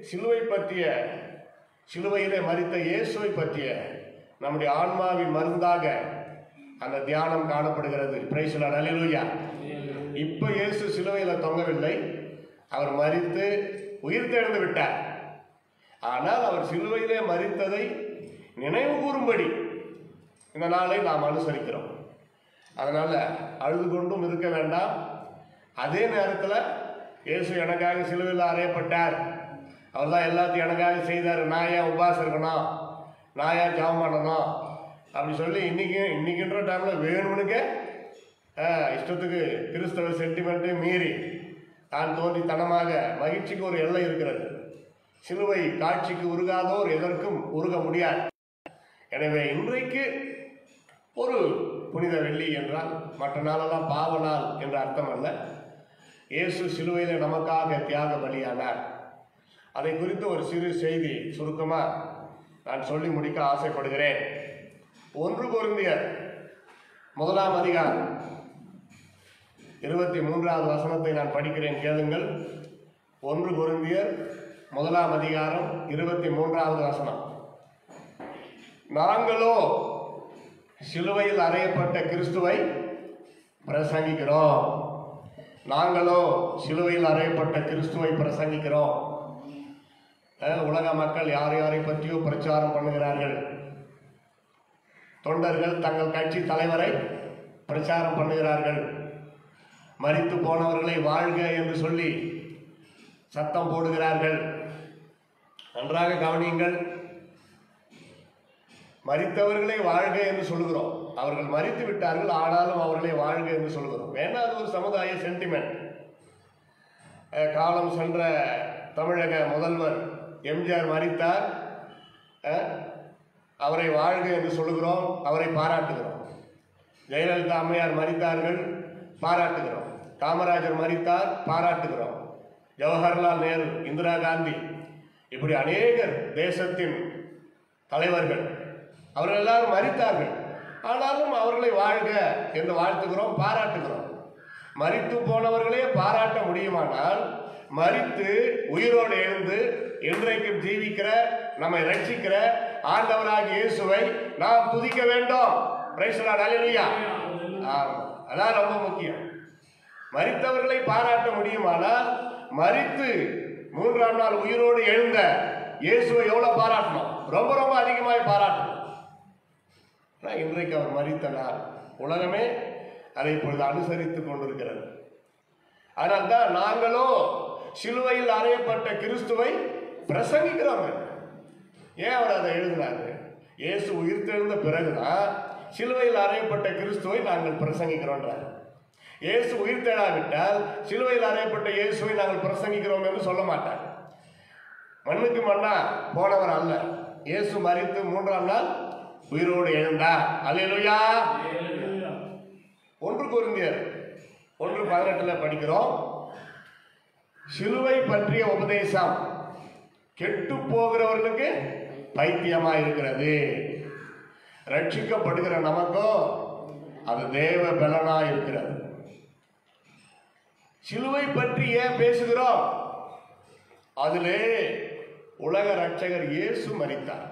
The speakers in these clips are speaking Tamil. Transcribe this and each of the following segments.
சிலுவை பற்றிய சிலுவையிலே மறித்த இயேசுவை பற்றிய நம்முடைய ஆன்மாவின் மருந்தாக அந்த தியானம் காணப்படுகிறது பிரைஸ்லாட் அல்லேலூயா இப்ப இயேசு சிலுவையில தொங்கவில்லை அவர் மரித்து உயிர் தெழுந்து விட்டார் ஆனால் அவர் சிலுவையிலே மரித்ததை நினைவு கூறும்படி இந்த நாளை நாம் அனுசரிக்கிறோம் அதனால அழுது கொண்டும் இருக்க வேண்டாம் அதே நேரத்தில் இயேசு எனக்காக சிலுவையில் அறையப்பட்டார் அவர் தான் எல்லாத்தையும் எனக்காக செய்தார் நான் ஏன் உபாசம் இருக்கணும் நான் ஏன் ஜாபம் பண்ணணும் அப்படி சொல்லி இன்னைக்கு இன்னைக்குன்ற டைமில் வேணும்னுக்க ஆஹ், இஷ்டத்துக்கு கிறிஸ்தவ சென்டிமெண்ட்டு மீறி தான் தோன்றித்தனமாக மகிழ்ச்சிக்கு ஒரு எல்லை இருக்கிறது சிலுவை காட்சிக்கு உருகாதோர் எதற்கும் உருக முடியாது எனவே இன்றைக்கு ஒரு புனித வெள்ளி என்றால் மற்ற நாளெல்லாம் பாவ நாள் என்ற அர்த்தம் அல்ல இயேசு சிலுவையில் நமக்காக தியாக பலியானார் அதை குறித்து ஒரு சிறு செய்தி சுருக்கமாக நான் சொல்லி முடிக்க ஆசைப்படுகிறேன் ஒன்று பொருந்தியர் முதலாம் அதிகாரம் இருபத்தி மூன்றாவது வசனத்தை நான் படிக்கிறேன் கேளுங்கள் ஒன்று பொருந்தியர் முதலாம் அதிகாரம் இருபத்தி மூன்றாவது வசனம் நாங்களோ சிலுவையில் அறையப்பட்ட கிறிஸ்துவை பிரசங்கிக்கிறோம் நாங்களோ சிலுவையில் அறையப்பட்ட கிறிஸ்துவை பிரசங்கிக்கிறோம் அஹ், உலக மக்கள் யார் யாரை பற்றியோ பிரச்சாரம் பண்ணுகிறார்கள் தொண்டர்கள் தங்கள் கட்சி தலைவரை பிரச்சாரம் பண்ணுகிறார்கள் மரித்து போனவர்களை வாழ்க என்று சொல்லி சத்தம் போடுகிறார்கள் நன்றாக கவனியுங்கள் மரித்தவர்களை வாழ்க என்று சொல்கிறோம் அவர்கள் மரித்து விட்டார்கள் ஆனாலும் அவர்களை வாழ்க என்று சொல்கிறோம் ஏன்னா அது ஒரு சமுதாய சென்டிமெண்ட் காலம் சென்ற தமிழக முதல்வர் எம்ஜிஆர் மரித்தார் அஹ், அவரை வாழ்க என்று சொல்லுகிறோம் அவரை பாராட்டுகிறோம் ஜெயலலிதா அம்மையார் மரித்தார்கள் பாராட்டுகிறோம் காமராஜர் மரித்தார் பாராட்டுகிறோம் ஜவஹர்லால் நேரு இந்திரா காந்தி இப்படி அநேகர் தேசத்தின் தலைவர்கள் அவர்கள் எல்லாரும் மரித்தார்கள் ஆனாலும் அவர்களை வாழ்க என்று வாழ்த்துகிறோம் பாராட்டுகிறோம் மரித்து போனவர்களே பாராட்ட முடியுமானால் மரித்து உயிரோடு எழுந்து இன்றைக்கும் ஜீவிக்கிற நம்மை ரட்சிக்கிற ஆண்டவராகிய இயேசுவை நாம் துதிக்க வேண்டும் Praise the Lord. Hallelujah. ஆமா. அதான் ரொம்ப முக்கியம் மரித்தவர்களை பாராட்ட முடியுமானால் மரித்து மூன்றாம் நாள் உயிரோடு எழுந்த இயேசுவை எவ்வளவு பாராட்டணும் ரொம்ப ரொம்ப அதிகமாக பாராட்டணும் ஆனா, இன்றைக்கு அவர் மரித்த நாள் உலகமே அதை இப்பொழுது அனுசரித்துக் கொண்டிருக்கிறது அதனால்தான் நாங்களோ சிலுவையில் அறையப்பட்ட கிறிஸ்துவை பிரசங்கிக்கிறோங்க ஏன் அவர் அதை எழுதினாரு இயேசு உயிர்த்தெழுந்த பிறகுதான் சிலுவையில் அறையப்பட்ட கிறிஸ்துவை நாங்கள் பிரசங்கிக்கிறோன்றார் இயேசு உயிர்த்தெழாவிட்டால் சிலுவையில் அறையப்பட்ட இயேசுவை நாங்கள் பிரசங்கிக்கிறோம் என்று சொல்ல மாட்டார் மண்ணுக்கு மண்ணா போனவர் அல்ல இயேசு மரித்து மூன்றாம் நாள் உயிரோடு எழுந்தார் அல்லேலூயா ஒன்று பொருந்தியர் ஒன்று பதினெட்டுல படிக்கிறோம் சிலுவை பற்றிய உபதேசம் கெட்டு போகிறவர்களுக்கு பைத்தியமா இருக்கிறது ரட்சிக்கப்படுகிற நமக்கோ அது தேவ பலனா இருக்கிறது சிலுவை பற்றி ஏன் பேசுகிறோம் அதிலே உலக ரட்சகர் இயேசு மரித்தார்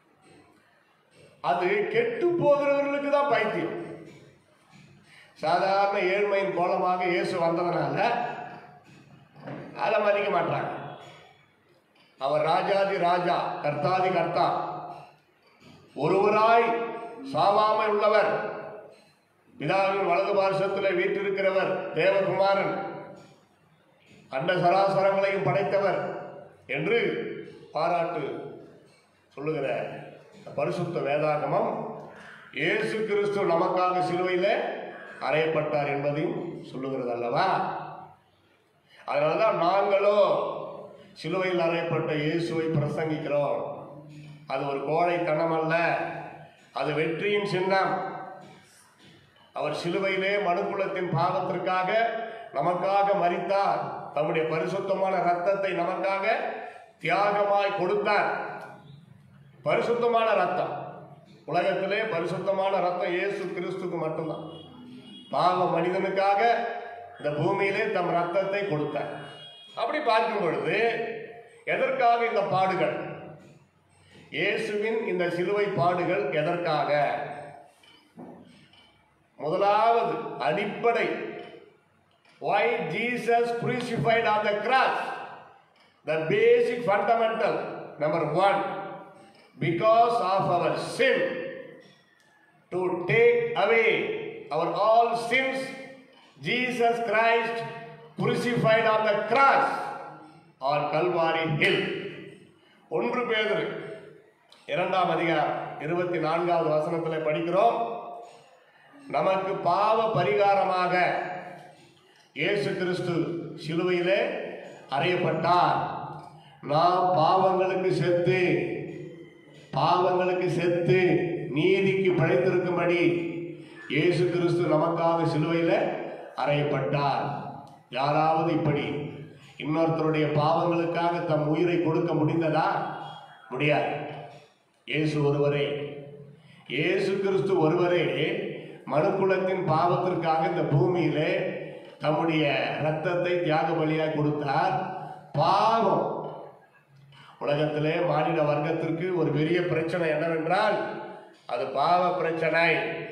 அது கெட்டு போகிறவர்களுக்கு தான் பைத்தியம் சாதாரண ஏழ்மையின் கோலமாக இயேசு வந்ததுனால அதை மதிக்க மாட்டாங்க அவர் ராஜாதி ராஜா கர்த்தாதி கர்த்தா ஒருவராய் சாவாமை உள்ளவர் பிதாவின் வலது பார்சத்தில் வீற்றிருக்கிறவர் தேவகுமாரன் அண்ட சராசரங்களையும் படைத்தவர் என்று பாராட்டு சொல்லுகிற பரிசுத்த வேதாகமம் இயேசு கிறிஸ்து நமக்காக சிலுவையில் அறையப்பட்டார் என்பதையும் சொல்லுகிறது அல்லவா அதனால்தான் நாங்களோ சிலுவையில் அறையப்பட்ட இயேசுவை பிரசங்கிக்கிறோம் அது ஒரு கோழைத்தனம் அல்ல அது வெற்றியின் சின்னம் அவர் சிலுவையிலே மனுக்குலத்தின் பாவத்திற்காக நமக்காக மரித்தார் தம்முடைய பரிசுத்தமான ரத்தத்தை நமக்காக தியாகமாய் கொடுத்தார் பரிசுத்தமான ரத்தம் உலகத்திலே பரிசுத்தமான ரத்தம் இயேசு கிறிஸ்துக்கு மட்டும்தான் பாவ மனிதனுக்காக இந்த பூமியிலே தம் ரத்தத்தை கொடுத்தார் அப்படி பார்க்கும் பொழுது எதற்காக இந்த பாடுகள் இயேசுவின் இந்த சிலுவை பாடுகள் எதற்காக முதலாவது அடிப்படை why Jesus crucified on the cross the basic fundamental number one because of our sin to take away our all sins Jesus Christ crucified on the cross on Calvary Hill ஒன்று பேதரு இரண்டாம் அதிகாரம் இருபத்தி நான்காவது வசனத்தில் படிக்கிறோம் நமக்கு பாவ பரிகாரமாக இயேசு கிறிஸ்து சிலுவையிலே அறையப்பட்டார் நாம் பாவங்களுக்கு செத்து பாவங்களுக்கு செத்து நீதிக்கு பிழைத்திருக்கும்படி இயேசு கிறிஸ்து நமக்காக சிலுவையில் அறையப்பட்டார் யாராவது இப்படி இன்னொருத்தருடைய பாவங்களுக்காக தம் உயிரை கொடுக்க முடிந்ததா முடியாது இயேசு ஒருவரே இயேசு கிறிஸ்து ஒருவரே மனுக்குலத்தின் பாவத்திற்காக இந்த பூமியிலே தம்முடைய இரத்தத்தை தியாக பலியாய் கொடுத்தார் பாவம் உலகத்திலே மாநில வர்க்கத்திற்கு ஒரு பெரிய பிரச்சனை என்னவென்றால் அது பாவ பிரச்சனை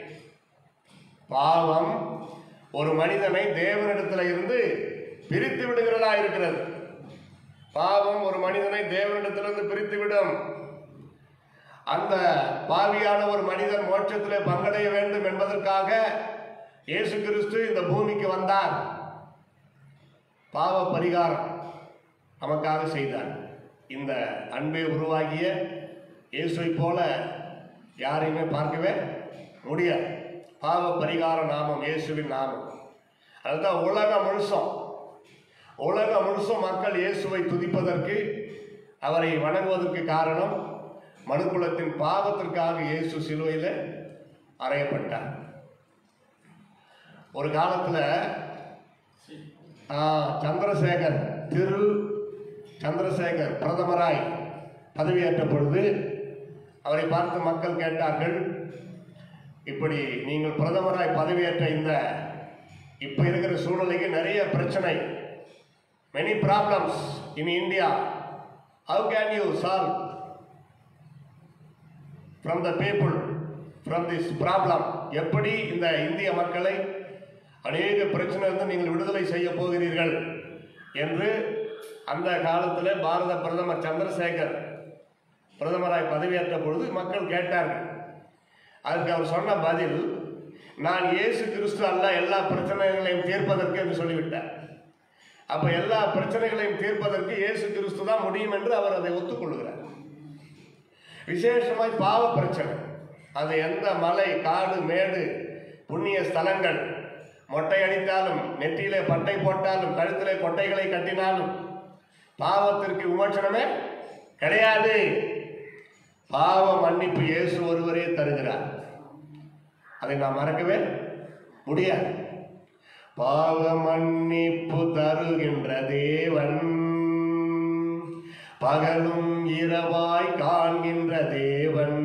பாவம் ஒரு மனிதனை தேவனிடத்தில் இருந்து பிரித்து விடுகிறதா இருக்கிறது பாவம் ஒரு மனிதனை தேவனிடத்திலிருந்து பிரித்து விடும் அந்த பாவியான ஒரு மனிதன் மோட்சத்திலே பங்கடைய வேண்டும் என்பதற்காக இயேசு கிறிஸ்து இந்த பூமிக்கு வந்தார் பாவ பரிகாரம் நமக்காக செய்தார் இந்த அன்பை உருவாகிய இயேசுவை போல யாரையுமே பார்க்கவே முடியாது பாவ பரிகார நாமம் இயேசுவின் நாமம் அதுதான் உலகம் முழுசும் உலகம் முழுசும் மக்கள் இயேசுவை துதிப்பதற்கு அவரை வணங்குவதற்கு காரணம் மனுக்குலத்தின் பாவத்திற்காக இயேசு சிலுவையில் அறையப்பட்டார் ஒரு காலத்தில் சந்திரசேகர் திரு சந்திரசேகர் பிரதமராய் பதவியேற்ற பொழுது அவரை பார்த்து மக்கள் கேட்டார்கள் இப்படி நீங்கள் பிரதமராய் பதவியேற்ற இந்த இப்போ இருக்கிற சூழ்நிலைக்கு நிறைய பிரச்சனை many problems in India how can you solve from the people from this problem எப்படி இந்த இந்திய மக்களை அநேக பிரச்சனையிலிருந்து நீங்கள் விடுதலை செய்ய போகிறீர்கள் என்று அந்த காலத்தில் பாரத பிரதமர் சந்திரசேகர் பிரதமராய் பதவியேற்ற பொழுது மக்கள் கேட்டார்கள் அதுக்கு அவர் சொன்ன பதில் நான் இயேசு கிறிஸ்து அல்ல எல்லா பிரச்சனைகளையும் தீர்ப்பதற்கு என்று சொல்லிவிட்டார் அப்ப எல்லா பிரச்சனைகளையும் தீர்ப்பதற்கு இயேசு கிறிஸ்து தான் முடியும் என்று அவர் அதை ஒத்துக்கொள்கிறார் விசேஷமாய் பாவ பிரச்சனை அது எந்த மலை காடு மேடு புண்ணிய ஸ்தலங்கள் மொட்டை அடித்தாலும் நெற்றியிலே பட்டை போட்டாலும் கழுத்திலே கொட்டைகளை கட்டினாலும் பாவத்திற்கு விமோசனமே கிடையாது பாவ மன்னிப்பு இயேசு ஒருவரே தருகிறார் அதை நாம் மறக்கவே முடியாது பாவ மன்னிப்பு தருகின்ற தேவன் பகலும் இரவாய் காண்கின்ற தேவன்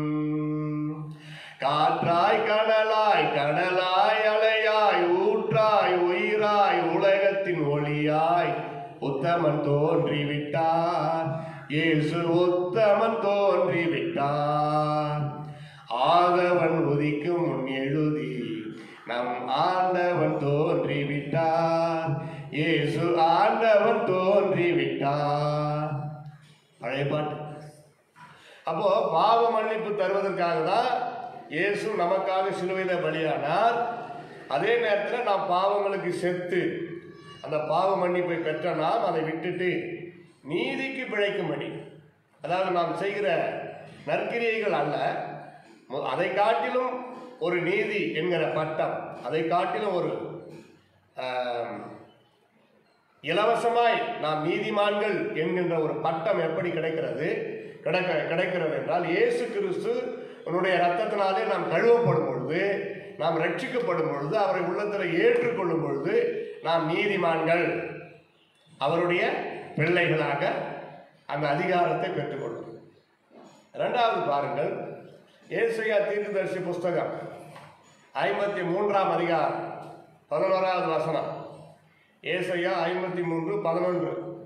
காற்றாய் கடலாய் கடலாய் அலையாய் ஊற்றாய் உயிராய் உலகத்தின் ஒளியாய் உத்தமன் தோன்றிவிட்டார் இயேசு உத்தமன் தோன்றிவிட்டார் ஆதவன் உதிக்கும் முன் எழுதி நம் ஆண்டவன் தோன்றிவிட்டார் இயேசு ஆண்டவன் தோன்றிவிட்டார் பழைய பாட்டு அப்போ பாவ மன்னிப்பு தருவதற்காக தான் இயேசு நமக்காக சிலுவையில் பலியானார் அதே நேரத்தில் நாம் பாவங்களுக்கு செத்து அந்த பாவ மன்னிப்பை பெற்ற நாம் அதை விட்டுட்டு நீதிக்கு பிழைக்கும்படி அதாவது நாம் செய்கிற நற்கிரியைகள் அல்ல மு- அதை காட்டிலும் ஒரு நீதி என்கிற பட்டம் அதை காட்டிலும் ஒரு ஆம், இலவசமாய் நாம் நீதிமான்கள் என்கின்ற ஒரு பட்டம் எப்படி கிடைக்கிறது கிடைக்க கிடைக்கிறது என்றால் இயேசு கிறிஸ்து உன்னுடைய ரத்தத்தினாலே நாம் கழுவப்படும் பொழுது நாம் ரட்சிக்கப்படும் பொழுது அவரை உள்ளத்தில் ஏற்றுக்கொள்ளும் பொழுது நாம் நீதிமான்கள் அவருடைய பிள்ளைகளாக அந்த அதிகாரத்தை பெற்றுக்கொள்ளும் இரண்டாவது பாருங்கள் ஏசையா தீர்க்கதரிசி புஸ்தகம் ஐம்பத்தி மூன்றாம் அதிகாரம் பதினோராவது வசனம் ஏசையா ஐம்பத்தி மூன்று பதினொன்று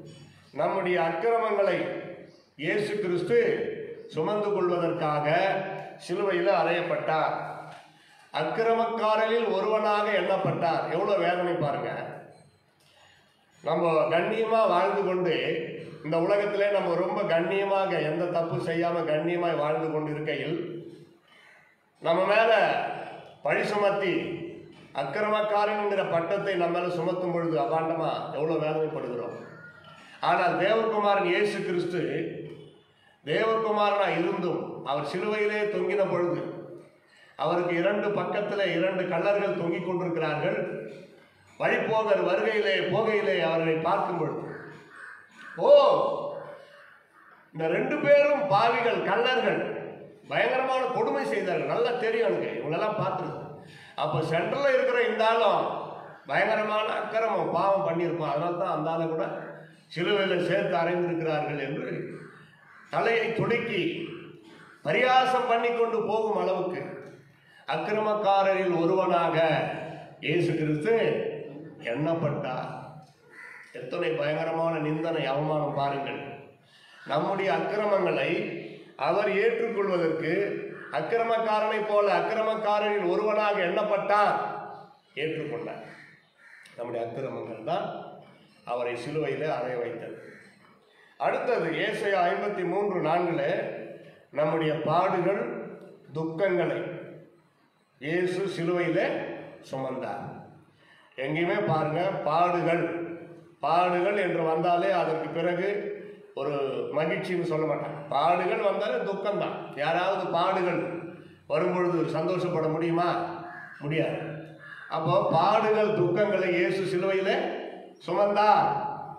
நம்முடைய அக்கிரமங்களை இயேசு கிறிஸ்து சுமந்து கொள்வதற்காக சிலுவையில் அறையப்பட்டார் அக்கிரமக்காரரில் ஒருவனாக எண்ணப்பட்டார் எவ்வளவு வேதனை பாருங்க நம்ம கண்ணியமா வாழ்ந்து கொண்டு இந்த உலகத்திலே நம்ம ரொம்ப கண்ணியமாக எந்த தப்பு செய்யாம கண்ணியமாய் வாழ்ந்து கொண்டு இருக்கையில் நம்ம மேல பழி சுமத்தி அக்கிரமக்காரன்ங்கிற பட்டத்தை நம்ம மேல சுமத்தும் பொழுது அபாண்டமா எவ்வளவு வேதனைப்படுகிறோம் ஆனால் தேவகுமாரன் இயேசு கிறிஸ்து தேவகுமாரனா இருந்தும் அவர் சிலுவையிலே தொங்கின பொழுது அவருக்கு இரண்டு பக்கத்தில் இரண்டு கள்ளர்கள் தொங்கிக் கொண்டிருக்கிறார்கள் வழிபோகர் வருகையிலே போகையிலே அவர்களை பார்க்கும் பொழுது ஓ இந்த ரெண்டு பேரும் பாவிகள் கள்ளர்கள் பயங்கரமான கொடுமை செய்தார்கள் நல்லா தெரியும் எனக்கு இவங்களெல்லாம் பார்த்துருக்கு அப்போ சென்ட்ரலில் இருக்கிற இந்த ஆளும் பயங்கரமான அக்கிரமம் பாவம் பண்ணியிருப்பான் அதனால தான் அந்த ஆளை கூட சிலுவையில் சேர்த்து அறைந்திருக்கிறார்கள் என்று தலையை துடுக்கி பரியாசம் பண்ணி கொண்டு போகும் அளவுக்கு அக்கிரமக்காரரில் ஒருவனாக இயேசு கிறிஸ்து எண்ணப்பட்டார் எத்தனை பயங்கரமான நிந்தனை அவமானம் பாருங்கள் நம்முடைய அக்கிரமங்களை அவர் ஏற்றுக்கொள்வதற்கு அக்கிரமக்காரனை போல அக்கிரமக்காரரில் ஒருவனாக எண்ணப்பட்டார் ஏற்றுக்கொண்டார் நம்முடைய அக்கிரமங்கள் தான் அவரை சிலுவையில் அறைய வைத்தது அடுத்தது ஏசையா ஐம்பத்தி மூன்று நான்குல நம்முடைய பாடுகள் துக்கங்களை இயேசு சிலுவையில் சுமந்தார் எங்கேயுமே பாருங்க பாடுகள் பாடுகள் என்று வந்தாலே அதற்கு பிறகு ஒரு மகிழ்ச்சின்னு சொல்ல மாட்டாங்க பாடுகள் வந்தாலே துக்கம்தான் யாராவது பாடுகள் வரும்பொழுது சந்தோஷப்பட முடியுமா முடியாது அப்போ பாடுகள் துக்கங்களை இயேசு சிலுவையில் சுமந்தார்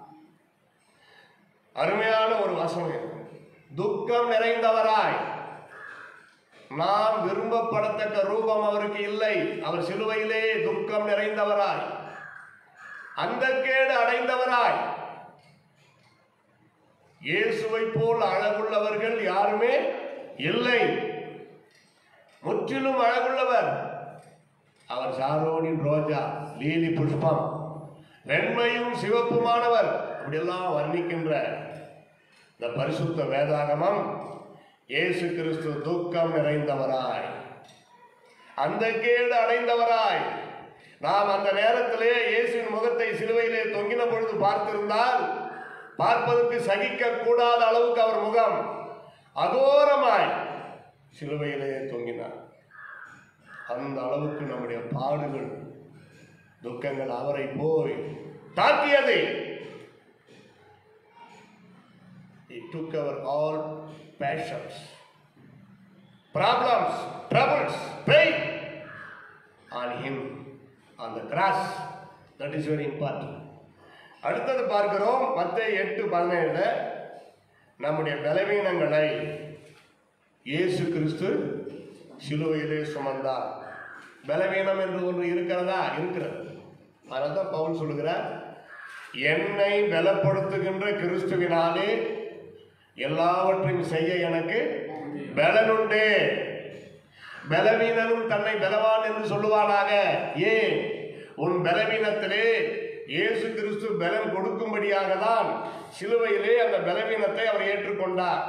அருமையான ஒரு வசனம் இது. துக்கம் நிறைந்தவராய் நாம் விரும்பப்படத்தக்க ரூபம் அவருக்கு இல்லை அவர் சிலுவையிலே துக்கம் நிறைந்தவராய் அந்த கேடு அடைந்தவராய் இயேசுவை போல் அழகுள்ளவர்கள் யாருமே இல்லை முற்றிலும் அழகுள்ளவர் அவர் சாரோனின் ரோஜா லீலி புஷ்பம் வெண்மையும் சிவப்புமானவர் அப்படியெல்லாம் வர்ணிக்கின்ற இந்த பரிசுத்த வேதாகமம் இயேசு கிறிஸ்து துக்கம் நிறைந்தவராய் அந்த கேடு அடைந்தவராய் நாம் அந்த நேரத்திலே இயேசுவின் முகத்தை சிலுவையிலே தொங்கின பொழுது பார்த்திருந்தால் பார்ப்பதற்கு சகிக்க கூடாத அளவுக்கு அவர் முகம் அகோரமாய் சிலுவையிலே தொங்கினார் அந்த அளவுக்கு நம்முடைய பாடுகள் துக்கங்கள் அவரை போய் தாக்கியது He took our all passions, problems, troubles, pain on him on the cross. That is very important. அடுத்தது பார்க்கிறோம் மத்திய எட்டு பதினேழுல நம்முடைய பலவீனங்களை இயேசு கிறிஸ்து சிலுவையிலே சுமந்தார் பலவீனம் என்று ஒன்று இருக்கிறதா இருக்கிறது அதனால தான் பவுல் சொல்லுகிறார் என்னை பலப்படுத்துகின்ற கிறிஸ்துவினாலே எல்லாவற்றையும் செய்ய எனக்கு பலனுண்டு பலவீனனும் தன்னை பலவான் என்று சொல்லுவானாக ஏன் உன் பலவீனத்திலே இயேசு கிறிஸ்து பலன் கொடுக்கும்படியாக தான் சிலுவையிலே அந்த பலவீனத்தை அவர் ஏற்றுக்கொண்டார்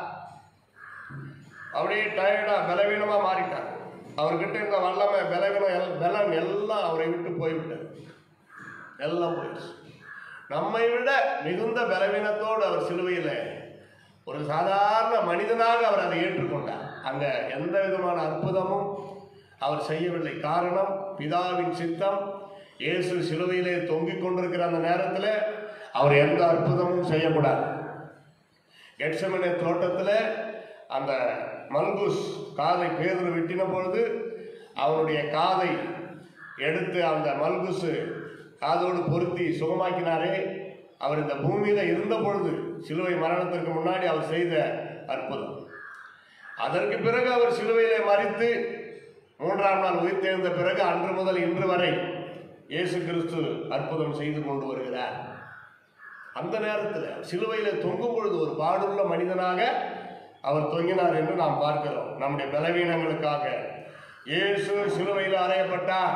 அப்படியே டயர்டா பலவீனமா மாறிட்டார் அவர்கிட்ட இருந்த வல்லமை பலவீனம் எல் பலன் எல்லாம் அவரை விட்டு போய்விட்டது எல்லாம் போயிடுச்சு நம்மை விட மிகுந்த பலவீனத்தோடு அவர் சிலுவையில் ஒரு சாதாரண மனிதனாக அவர் அதை ஏற்றுக்கொண்டார் அங்க எந்த விதமான அற்புதமும் அவர் செய்யவில்லை காரணம் பிதாவின் சித்தம் இயேசு சிலுவையிலே தொங்கிக் கொண்டிருக்கிற அந்த நேரத்தில் அவர் எந்த அற்புதமும் செய்யக்கூடாது கெட்சமனே தோட்டத்தில் அந்த மல்குஸ் காதை பேதுரு வெட்டின பொழுது அவனுடைய காதை எடுத்து அந்த மல்குசு காதோடு பொருத்தி சுகமாக்கினாரே அவர் இந்த பூமியில இருந்த பொழுது சிலுவை மரணத்திற்கு முன்னாடி அவர் செய்த அற்புதம் அதற்கு பிறகு அவர் சிலுவையிலே மறித்து மூன்றாம் நாள் உயிர்த்தெழுந்த பிறகு அன்று முதல் இன்று வரை இயேசு கிறிஸ்து அற்புதம் செய்து கொண்டு வருகிறார் அந்த நேரத்தில் சிலுவையில தொங்கும் பொழுது ஒரு பாடுள்ள மனிதனாக அவர் தொங்கினார் என்று நாம் பார்க்கிறோம் நம்முடைய பலவீனங்களுக்காக இயேசு சிலுவையில் அறையப்பட்டார்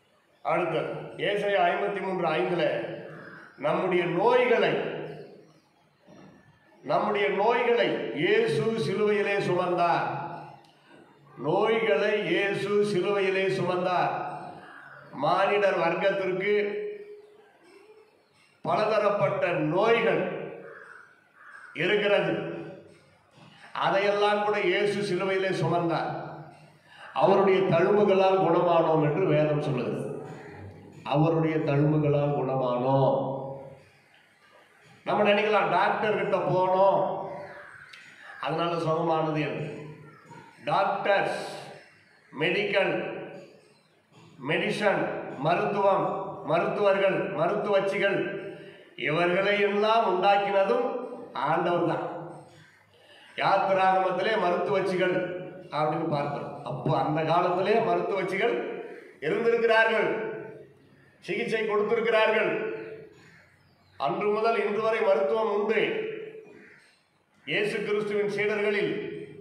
அடுத்தது ஏசாயா ஐம்பத்தி மூன்று ஐந்துல நம்முடைய நோய்களை நம்முடைய நோய்களை இயேசு சிலுவையிலே சுமந்தார் நோய்களை இயேசு சிலுவையிலே சுமந்தார் மானிடர் வர்க்கத்திற்கு பலதரப்பட்ட நோய்கள் இருக்கிறது அதையெல்லாம் கூட இயேசு சிலுவையிலே சுமந்தார் அவருடைய தழும்புகளால் குணமானோம் என்று வேதம் சொல்லுது அவருடைய தழும்புகளால் குணமானோம் நம்ம நினைக்கலாம் டாக்டர் கிட்ட போனோம் அதனால சுகமானது என்று டாக்டர்ஸ் மெடிக்கல் மெடிசன் மருத்துவம் மருத்துவர்கள் மருத்துவச்சிகள் இவர்களை எல்லாம் உண்டாக்கினதும் ஆண்டவர் தான் யாத்திராகமத்திலே மருத்துவச்சிகள் அப்படின்னு பார்க்கிறோம் அப்போ அந்த காலத்திலே மருத்துவச்சிகள் இருந்திருக்கிறார்கள் சிகிச்சை கொடுத்திருக்கிறார்கள் அன்று முதல் இன்று வரை மருத்துவம் உண்டு இயேசு கிறிஸ்துவின் சீடர்களில்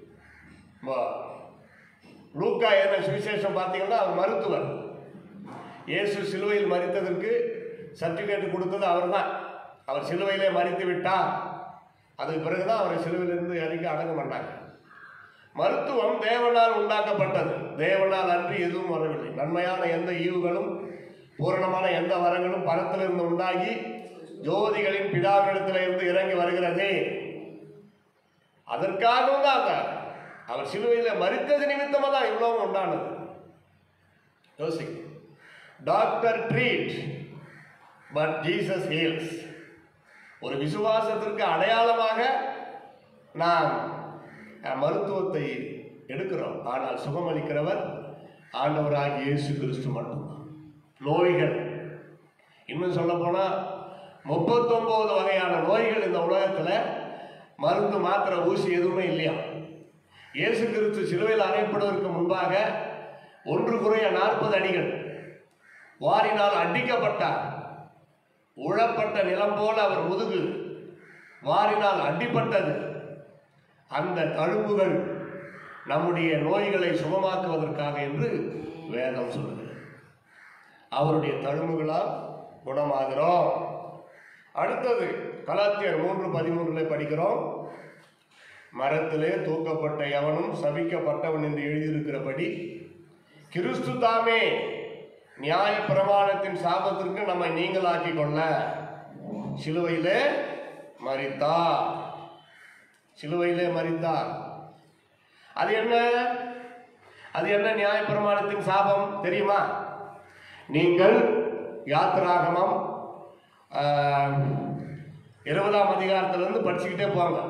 ம- லூக்கா என்ன சுவிசேஷம் பார்த்தீங்கன்னா அவர் மருத்துவர் இயேசு சிலுவையில் மறித்ததற்கு சர்டிஃபிகேட் கொடுத்தது அவர்தான் அவர் சிலுவையிலே மறித்து விட்டார் அதுக்கு பிறகுதான் அவரை சிலுவையிலிருந்து இறக்கி அடக்கம் பண்ணாங்க மருத்துவம் தேவனால் உண்டாக்கப்பட்டது தேவனால் அன்றி எதுவும் வரவில்லை நன்மையான எந்த ஈவுகளும் பூரணமான எந்த வரங்களும் பரத்திலிருந்து உண்டாகி ஜோதிகளின் பிதாவினிடத்திலிருந்து இறங்கி வருகிறதே அதற்காகவும் தான் அந்த அவர் சிலுவையில் மறித்தது நிமித்தமாக தான் இவ்வளவும் உண்டானது யோசி doctor treat but Jesus heals ஒரு விசுவாசத்திற்கு அடையாளமாக நாம் அஹ், மருத்துவத்தை எடுக்கிறோம் ஆனால் சுகமளிக்கிறவர் ஆண்டவராகிய இயேசு கிறிஸ்து மட்டும்தான் நோய்கள் இன்னும் சொல்ல போனா முப்பத்தொன்பது வகையான நோய்கள் இந்த உலகத்துல மருந்து மாத்திரை ஊசி எதுவுமே இல்லையா இயேசு கிறிஸ்து சிலுவையில் அறையப்படுவதற்கு முன்பாக ஒன்று குறைய நாற்பது அடிகள் வாரினால் அடிக்கப்பட்டார் உழப்பட்ட நிலம் போல அவர் முதுகு வாரினால் அடிப்பட்டது அந்த தழும்புகள் நம்முடைய நோய்களை சுகமாக்குவதற்காக என்று வேதம் சொல்லுகிறது அவருடைய தழும்புகளால் குணமாகிறோம் அடுத்தது கலாத்தியர் மூன்று பதிமூன்றுல படிக்கிறோம் மரத்திலே தூக்கப்பட்ட எவனும் சபிக்கப்பட்டவன் என்று எழுதியிருக்கிறபடி கிறிஸ்து தாமே நியாய பிரமாணத்தின் சாபத்திற்கு நம்மை நீங்களாக்கி கொள்ள சிலுவையிலே மரித்தார் சிலுவையிலே மரித்தார் அது என்ன அது என்ன நியாய பிரமாணத்தின் சாபம் தெரியுமா நீங்கள் யாத்திராகமம் ஆஹ், இருபதாம் அதிகாரத்திலிருந்து படிச்சுக்கிட்டே போங்க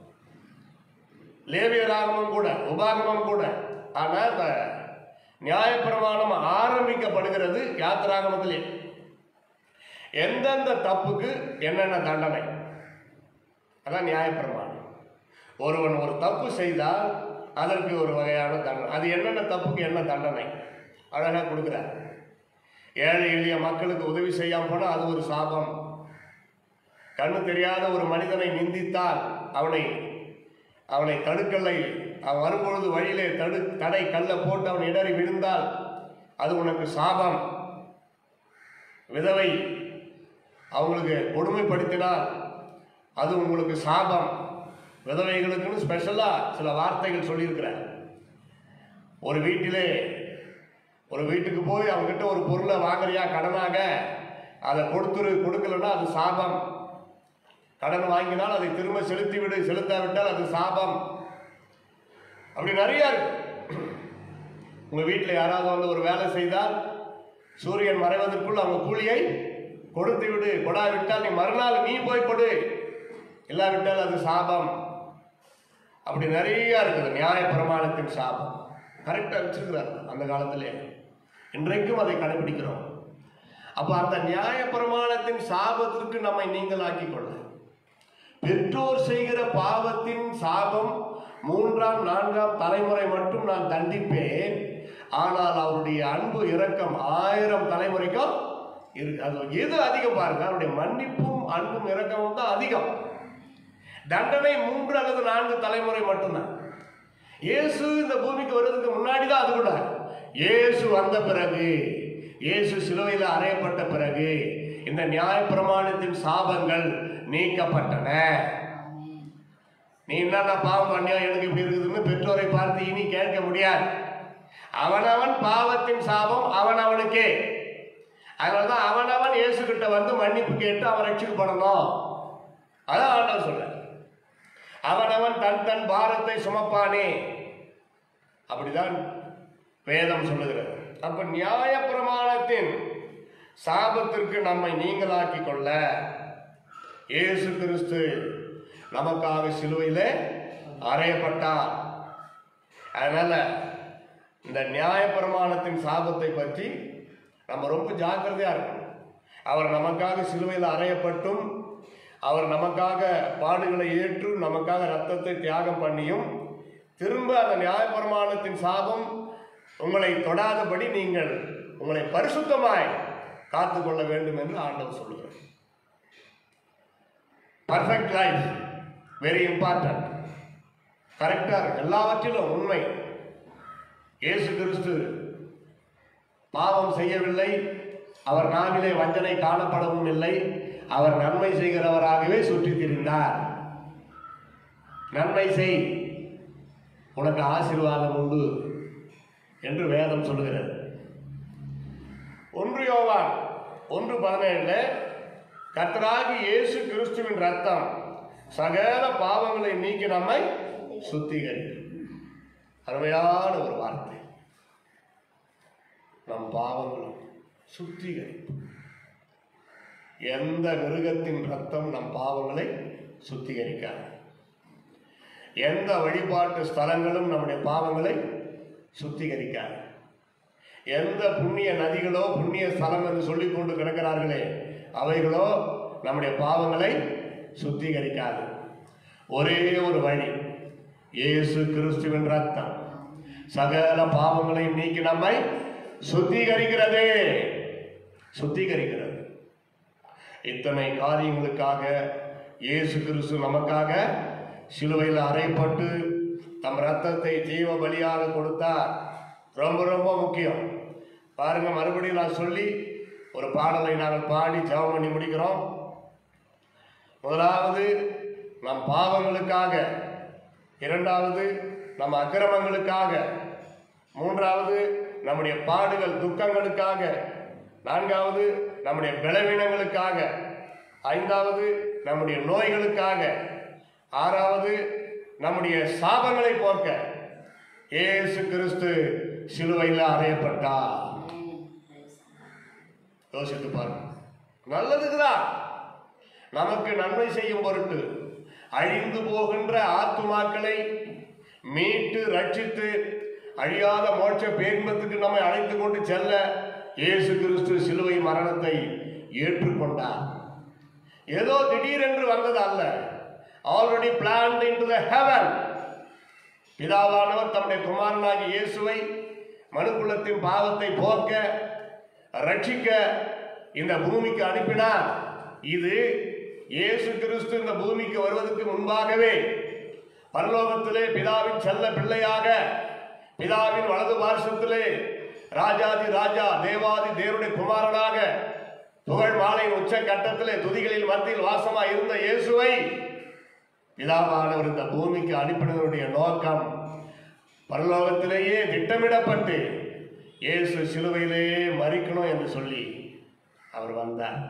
லேவியராகமம் கூட உபாகமம் கூட ஆனா இந்த நியாயப்பிரமாணம் ஆரம்பிக்கப்படுகிறது யாத்திராகமத்திலே எந்தெந்த தப்புக்கு என்னென்ன தண்டனை அதான் நியாயப்பிரமாணம் ஒருவன் ஒரு தப்பு செய்தால் அதற்கு ஒரு வகையான தண்டனை அது என்னென்ன தப்புக்கு என்ன தண்டனை அழகா கொடுக்குறார் ஏழை எளிய மக்களுக்கு உதவி செய்யாம போனால் அது ஒரு சாபம் கண்ணு தெரியாத ஒரு மனிதனை நிந்தித்தால் அவனை அவனை தடுக்கல்லை அவன் வரும்பொழுது வழியிலே தடு தடை கல்லை போட்டு அவன் இடறி விழுந்தால் அது உனக்கு சாபம் விதவை அவங்களுக்கு கொடுமைப்படுத்தினால் அது உங்களுக்கு சாபம் விதவைகளுக்குன்னு ஸ்பெஷலாக சில வார்த்தைகள் சொல்லியிருக்கிறார் ஒரு வீட்டிலே ஒரு வீட்டுக்கு போய் அவங்ககிட்ட ஒரு பொருளை வாங்குறியா கடனாக அதை கொடுத்துரு கொடுக்கலன்னா அது சாபம் கடன் வாங்கினால் அதை திரும்ப செலுத்தி விடு செலுத்தாவிட்டால் அது சாபம் அப்படி நிறைய இருக்கு உங்க வீட்டில் யாராவது வந்து ஒரு வேலை செய்தால் சூரியன் மறைவதற்குள் அவங்க கூலியை கொடுத்து விடு கொடாவிட்டால் நீ மறுநாள் நீ போய் கொடு இல்லாவிட்டால் அது சாபம் அப்படி நிறைய இருக்குது நியாய பிரமாணத்தின் சாபம் கரெக்டாக வச்சிருக்கிறார் அந்த காலத்திலே இன்றைக்கும் அதை கடைபிடிக்கிறோம் அப்போ அந்த நியாய பிரமாணத்தின் சாபத்திற்கு நம்மை நீங்களாக்கி கொள்ள பெற்றோர் செய்கிற பாவத்தின் சாபம் மூன்றாம் நான்காம் தலைமுறை மட்டும் நான் தண்டிப்பேன் ஆனால் அவருடைய அன்பு இரக்கம் ஆயிரம் தலைமுறைக்கும் இருக்கு அது எது அதிகம் பாருங்க அவருடைய மன்னிப்பும் அன்பும் இரக்கமும் தான் அதிகம் தண்டனை மூன்று அல்லது நான்கு தலைமுறை மட்டும்தான் இயேசு இந்த பூமிக்கு வர்றதுக்கு முன்னாடி தான் அது கூட இயேசு வந்த பிறகு இயேசு சிலுவையில் அறையப்பட்ட பிறகு இந்த நியாய பிரமாணத்தின் சாபங்கள் நீக்கப்பட்டன நீ என்னென்ன பாவம் பண்ணியா எனக்கு இப்படி இருக்குதுன்னு பெற்றோரை பார்த்து இனி கேட்க முடியாது அவனவன் பாவத்தின் சாபம் அவனவனுக்கே அதனாலதான் அவனவன் இயேசு கிட்ட வந்து மன்னிப்பு கேட்டு அவன் ரட்சிக்கப்படணும் அதான் ஆண்டவர் சொல்ற அவனவன் தன் தன் பாரத்தை சுமப்பானே அப்படிதான் வேதம் சொல்லுகிறது அப்ப நியாய பிரமாணத்தின் சாபத்திற்கு நம்மை நீங்களாக்கி கொள்ள இயேசு கிறிஸ்து நமக்காக சிலுவையிலே அறையப்பட்டார் அதனால இந்த நியாய பிரமாணத்தின் சாபத்தை பற்றி நம்ம ரொம்ப ஜாக்கிரதையா இருக்கணும் அவர் நமக்காக சிலுவையில் அறையப்பட்டும் அவர் நமக்காக பாடுகளை ஏற்று நமக்காக ரத்தத்தை தியாகம் பண்ணியும் திரும்ப அந்த நியாயப்பிரமாணத்தின் சாபம் உங்களை தொடாதபடி நீங்கள் உங்களை பரிசுத்தமாய் காத்துக்கொள்ள வேண்டும் என்று ஆண்டவர் சொல்லுகிறார் பர்ஃபெக்ட் லைஃப் வெரி இம்பார்ட்டன்ட் கரெக்டாக இருக்கு எல்லாவற்றிலும் உண்மை இயேசு கிறிஸ்து பாவம் செய்யவில்லை அவர் நாவிலே வஞ்சனை காணப்படவும் இல்லை அவர் நன்மை செய்கிறவராகவே சுற்றித் திரிந்தார் நன்மை செய் உனக்கு ஆசீர்வாதம் உண்டு என்று வேதம் சொல்லுகிறது ஒன்று யோவான் ஒன்று பதினேழுல கர்த்தராகி இயேசு கிறிஸ்துவின் ரத்தம் சகல பாவங்களை நீக்கி நம்மை சுத்திகரிக்கும் அருமையான ஒரு வார்த்தை நம் பாவங்களும் சுத்திகரிப்பு எந்த மிருகத்தின் ரத்தம் நம் பாவங்களை சுத்திகரிக்காது எந்த வழிபாட்டு ஸ்தலங்களும் நம்முடைய பாவங்களை சுத்திகரிக்காது எந்த புண்ணிய நதிகளோ புண்ணிய ஸ்தலம் என்று சொல்லிக் கொண்டு கிடக்கிறார்களே அவைகளோ நம்முடைய பாவங்களை சுத்திகரிக்காது ஒரே ஒரு வழி இயேசு கிறிஸ்துவின் ரத்தம் சகல பாவங்களையும் நீக்கி நம்மை சுத்திகரிக்கிறது சுத்திகரிக்கிறது இத்தனை காரியங்களுக்காக இயேசு கிறிஸ்து நமக்காக சிலுவையில் அறையப்பட்டு தம் ரத்தத்தை ஜீவ பலியாக கொடுத்தார் ரொம்ப ரொம்ப முக்கியம் பாருங்க மறுபடியும் நான் சொல்லி ஒரு பாடலை நாங்கள் பாடி ஜெபம் பண்ணி முடிக்கிறோம் முதலாவது நம் பாவங்களுக்காக இரண்டாவது நம் அக்கிரமங்களுக்காக மூன்றாவது நம்முடைய பாடுகள் துக்கங்களுக்காக நான்காவது நம்முடைய பலவீனங்களுக்காக ஐந்தாவது நம்முடைய நோய்களுக்காக ஆறாவது நம்முடைய சாபங்களை போக்க இயேசு கிறிஸ்து சிலுவையில் அறையப்பட்டார் யோசித்து பாருங்க நல்லதுக்குதான் நமக்கு நன்மை செய்யும் பொருட்டு அழிந்து போகின்ற ஆத்துமாக்களை மீட்டு ரட்சித்து அழியாத மோட்ச பேரின்பத்துக்கு நம்மை அழைத்து கொண்டு செல்ல இயேசு கிறிஸ்து சிலுவை மரணத்தை ஏற்றுக்கொண்டார் ஏதோ திடீரென்று வந்தது அல்ல already planned into the heaven பிதாவானவர் தம்முடைய குமாரனாகி இயேசுவை மனுக்குலத்தின் பாவத்தை போக்க ரட்சிக்க இந்த பூமிக்கு அனுப்பினார் இது இயேசு கிறிஸ்து இந்த பூமிக்கு வருவதற்கு முன்பாகவே பரலோகத்திலே பிதாவின் செல்ல பிள்ளையாக பிதாவின் வலது பார்சத்திலே ராஜாதி ராஜா தேவாதி தேவனுடைய குமாரனாக புகழ் மாலையின் உச்ச கட்டத்திலே துதிகளில் மத்தியில் வாசமாய் இருந்த இயேசுவை பிதாவானவர் இந்த பூமிக்கு அனுப்பினதனுடைய நோக்கம் பரலோகத்திலேயே திட்டமிடப்பட்டு இயேசு சிலுவையிலேயே மறிக்கணும் என்று சொல்லி அவர் வந்தார்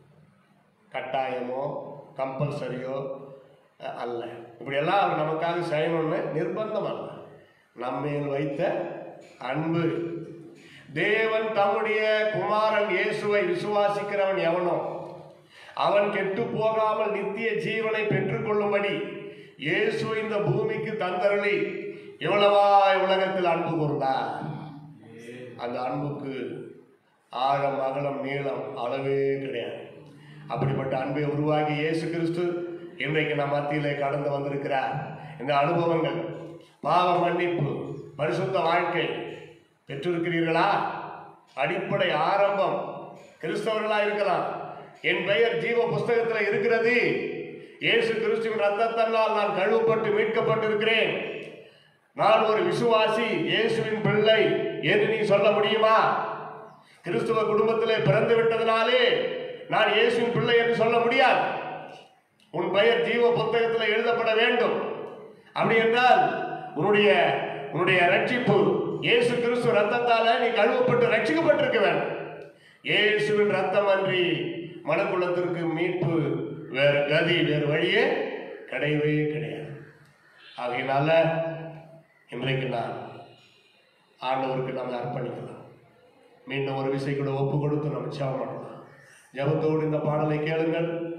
கட்டாயமோ கம்பல்சரியோ அஹ், அல்ல இப்படியெல்லாம் அவர் நமக்காக செய்யணும்னு நிர்பந்தம் அல்ல நம்மேல் வைத்த அன்பு தேவன் தம்முடைய குமாரன் இயேசுவை விசுவாசிக்கிறவன் எவனோ அவன் கெட்டு போகாமல் நித்திய ஜீவனை பெற்றுக்கொள்ளும்படி இயேசு இந்த பூமிக்கு தந்தருளி எவ்வளவாய் உலகத்தில் அன்பு கூர்ந்தார் அந்த அன்புக்கு ஆழம் அகலம் நீளம் அளவே கிடையாது அப்படிப்பட்ட அன்பை உருவாகி இயேசு கிறிஸ்து இன்றைக்கு நம் மத்தியிலே கடந்து வந்திருக்கிறார் இந்த அனுபவங்கள் பாவ மன்னிப்பு பரிசுத்த வாழ்க்கை பெற்றிருக்கிறீர்களா அடிப்படை ஆரம்பம் கிறிஸ்தவர்களா இருக்கலாம் என் பெயர் ஜீவ புஸ்தகத்தில் இருக்கிறது இயேசு கிறிஸ்துவின் ரத்தத்தனால் நான் கழுவப்பட்டு மீட்கப்பட்டிருக்கிறேன் நான் ஒரு விசுவாசி இயேசுவின் பிள்ளை என்று நீ சொல்ல முடியுமா கிறிஸ்துவ குடும்பத்திலே பிறந்து விட்டதனாலே நான் இயேசுவின் பிள்ளை என்று சொல்ல முடியாது உன் பெயர் ஜீவ புத்தகத்தில் எழுதப்பட வேண்டும் அப்படி என்றால் உன்னுடைய உன்னுடைய ரட்சிப்பு இயேசு கிறிஸ்து ரத்தத்தால நீ கழுவப்பட்டு ரட்சிக்கப்பட்டிருக்க வேண்டும் இயேசுவின் ரத்தம் அன்றி மனக்குலத்திற்கு மீட்பு வேறு கதி வேறு வழியே கிடையவே கிடையாது ஆகையினால இன்றைக்கு நான் ஆண்டவருக்கு நாம் அர்ப்பணிக்கலாம் மீண்டும் ஒரு விசை கூட ஒப்பு கொடுத்து நம்ம ஜெபம் பண்ணலாம் ஜெபத்தோடு இந்த பாடலை கேளுங்கள்